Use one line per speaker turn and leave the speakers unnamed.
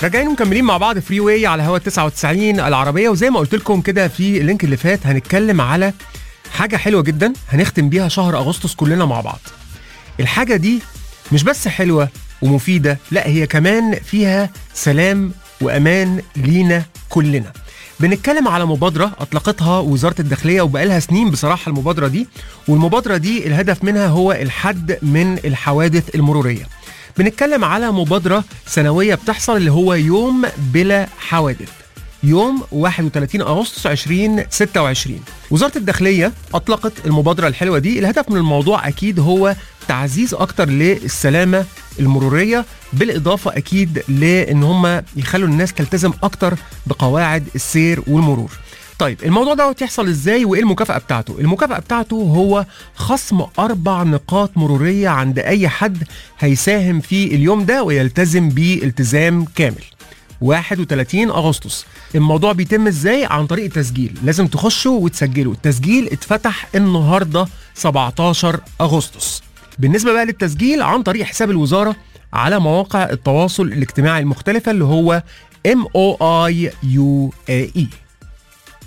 راجعين ومكملين مع بعض فري واي على هوا 99 العربيه وزي ما قلت لكم كده في اللينك اللي فات هنتكلم على حاجه حلوه جدا هنختم بيها شهر اغسطس كلنا مع بعض الحاجه دي مش بس حلوه ومفيده لا هي كمان فيها سلام وامان لينا كلنا بنتكلم على مبادرة أطلقتها وزارة الداخلية وبقالها سنين بصراحة المبادرة دي والمبادرة دي الهدف منها هو الحد من الحوادث المرورية بنتكلم على مبادرة سنوية بتحصل اللي هو يوم بلا حوادث يوم 31 اغسطس 2026 وزاره الداخليه اطلقت المبادره الحلوه دي الهدف من الموضوع اكيد هو تعزيز اكتر للسلامه المروريه بالاضافه اكيد لان هم يخلوا الناس تلتزم اكتر بقواعد السير والمرور طيب الموضوع دوت يحصل ازاي وايه المكافاه بتاعته المكافاه بتاعته هو خصم اربع نقاط مروريه عند اي حد هيساهم في اليوم ده ويلتزم بالتزام كامل 31 اغسطس الموضوع بيتم ازاي عن طريق التسجيل لازم تخشوا وتسجلوا التسجيل اتفتح النهارده 17 اغسطس بالنسبه بقى للتسجيل عن طريق حساب الوزاره على مواقع التواصل الاجتماعي المختلفه اللي هو M O I U A E